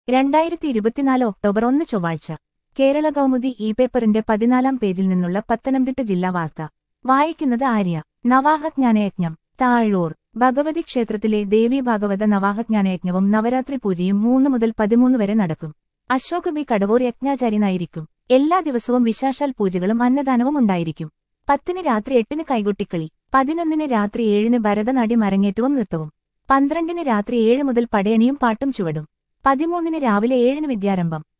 രണ്ടായിരത്തി ഇരുപത്തിനാല് ഒക്ടോബർ ഒന്ന് ചൊവ്വാഴ്ച കേരള കൗമുദി ഇ പേപ്പറിന്റെ പതിനാലാം പേജിൽ നിന്നുള്ള പത്തനംതിട്ട ജില്ലാ വാർത്ത വായിക്കുന്നത് ആര്യ നവാഹജ്ഞാനയജ്ഞം താഴൂർ ഭഗവതി ക്ഷേത്രത്തിലെ ദേവി ഭാഗവത നവാഹജ്ഞാനയജ്ഞവും നവരാത്രി പൂജയും മൂന്ന് മുതൽ പതിമൂന്ന് വരെ നടക്കും അശോക് ബി കടവൂർ യജ്ഞാചാര്യനായിരിക്കും എല്ലാ ദിവസവും വിശാഷാൽ പൂജകളും അന്നദാനവും ഉണ്ടായിരിക്കും പത്തിന് രാത്രി എട്ടിന് കൈകൊട്ടിക്കളി പതിനൊന്നിന് രാത്രി ഏഴിന് ഭരതനാട്യം അരങ്ങേറ്റവും നൃത്തവും പന്ത്രണ്ടിന് രാത്രി ഏഴ് മുതൽ പടയണിയും പാട്ടും ചുവടും പതിമൂന്നിന് രാവിലെ ഏഴിന് വിദ്യാരംഭം